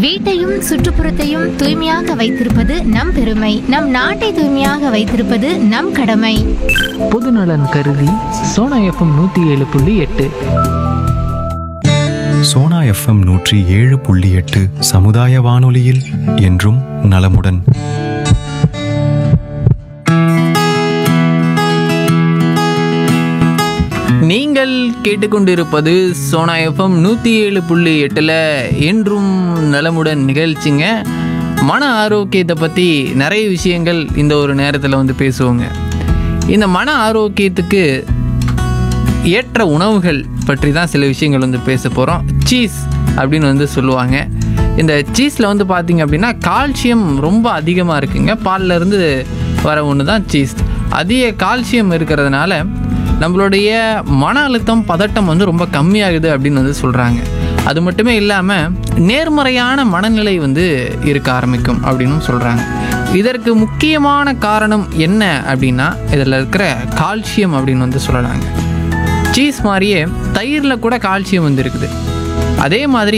வீட்டையும் சுற்றுப்புறத்தையும் தூய்மையாக வைத்திருப்பது நம் பெருமை நம் நாட்டை தூய்மையாக வைத்திருப்பது நம் கடமை பொதுநலன் கருதி சோனா எஃப்எம் நூற்றி ஏழு புள்ளி எட்டு சோனா எஃப்எம் நூற்றி ஏழு புள்ளி எட்டு சமுதாய வானொலியில் என்றும் நலமுடன் நீங்கள் கேட்டுக்கொண்டிருப்பது சோனா எஃப்எம் நூற்றி ஏழு புள்ளி எட்டில் என்றும் நலமுடன் நிகழ்ச்சிங்க மன ஆரோக்கியத்தை பற்றி நிறைய விஷயங்கள் இந்த ஒரு நேரத்தில் வந்து பேசுவோங்க இந்த மன ஆரோக்கியத்துக்கு ஏற்ற உணவுகள் பற்றி தான் சில விஷயங்கள் வந்து பேச போகிறோம் சீஸ் அப்படின்னு வந்து சொல்லுவாங்க இந்த சீஸில் வந்து பார்த்தீங்க அப்படின்னா கால்சியம் ரொம்ப அதிகமாக இருக்குங்க பால்ல இருந்து வர ஒன்று தான் சீஸ் அதிக கால்சியம் இருக்கிறதுனால நம்மளுடைய மன அழுத்தம் பதட்டம் வந்து ரொம்ப கம்மியாகுது அப்படின்னு வந்து சொல்கிறாங்க அது மட்டுமே இல்லாமல் நேர்மறையான மனநிலை வந்து இருக்க ஆரம்பிக்கும் அப்படின்னு சொல்கிறாங்க இதற்கு முக்கியமான காரணம் என்ன அப்படின்னா இதில் இருக்கிற கால்சியம் அப்படின்னு வந்து சொல்லலாங்க சீஸ் மாதிரியே தயிரில் கூட கால்சியம் வந்து இருக்குது அதே மாதிரி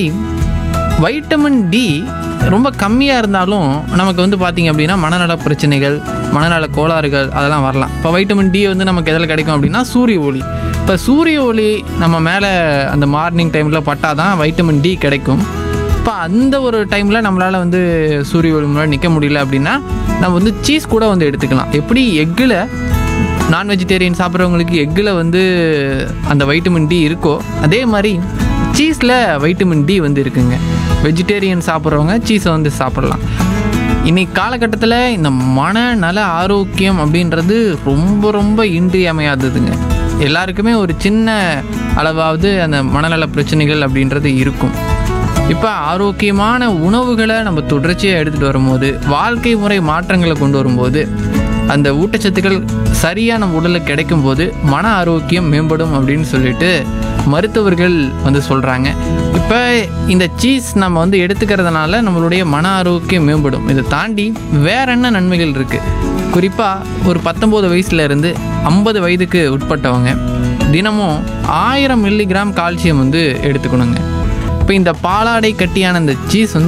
வைட்டமின் டி ரொம்ப கம்மியாக இருந்தாலும் நமக்கு வந்து பார்த்திங்க அப்படின்னா மனநல பிரச்சனைகள் மனநல கோளாறுகள் அதெல்லாம் வரலாம் இப்போ வைட்டமின் டி வந்து நமக்கு எதில் கிடைக்கும் அப்படின்னா சூரிய ஒளி இப்போ சூரிய ஒளி நம்ம மேலே அந்த மார்னிங் டைமில் பட்டால் தான் வைட்டமின் டி கிடைக்கும் இப்போ அந்த ஒரு டைமில் நம்மளால் வந்து சூரிய ஒளி முன்னாடி நிற்க முடியல அப்படின்னா நம்ம வந்து சீஸ் கூட வந்து எடுத்துக்கலாம் எப்படி எக்கில் நான் வெஜிடேரியன் சாப்பிட்றவங்களுக்கு எக்கில் வந்து அந்த வைட்டமின் டி இருக்கோ அதே மாதிரி சீஸில் வைட்டமின் டி வந்து இருக்குங்க வெஜிடேரியன் சாப்பிட்றவங்க சீஸை வந்து சாப்பிட்லாம் இன்னைக்கு காலகட்டத்தில் இந்த மனநல ஆரோக்கியம் அப்படின்றது ரொம்ப ரொம்ப இன்றியமையாததுங்க எல்லாருக்குமே ஒரு சின்ன அளவாவது அந்த மனநல பிரச்சனைகள் அப்படின்றது இருக்கும் இப்போ ஆரோக்கியமான உணவுகளை நம்ம தொடர்ச்சியாக எடுத்துகிட்டு வரும்போது வாழ்க்கை முறை மாற்றங்களை கொண்டு வரும்போது அந்த ஊட்டச்சத்துக்கள் சரியாக நம்ம உடலுக்கு கிடைக்கும்போது மன ஆரோக்கியம் மேம்படும் அப்படின்னு சொல்லிட்டு மருத்துவர்கள் வந்து சொல்கிறாங்க இப்போ இந்த சீஸ் நம்ம வந்து எடுத்துக்கிறதுனால நம்மளுடைய மன ஆரோக்கியம் மேம்படும் இதை தாண்டி வேற என்ன நன்மைகள் இருக்குது குறிப்பாக ஒரு பத்தொம்போது வயசுல இருந்து ஐம்பது வயதுக்கு உட்பட்டவங்க தினமும் ஆயிரம் மில்லிகிராம் கால்சியம் வந்து எடுத்துக்கணுங்க இப்போ இந்த பாலாடை கட்டியான இந்த சீஸ் வந்து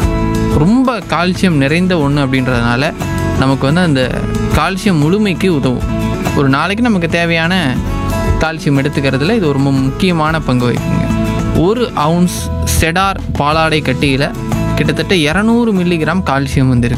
ரொம்ப கால்சியம் நிறைந்த ஒன்று அப்படின்றதுனால நமக்கு வந்து அந்த கால்சியம் முழுமைக்கு உதவும் ஒரு நாளைக்கு நமக்கு தேவையான கால்சியம் எடுத்துக்கிறதுல இது ஒரு ரொம்ப முக்கியமான பங்கு வகிக்குங்க ஒரு அவுன்ஸ் செடார் பாலாடை கட்டியில் கிட்டத்தட்ட இரநூறு மில்லிகிராம் கால்சியம் வந்து இருக்கு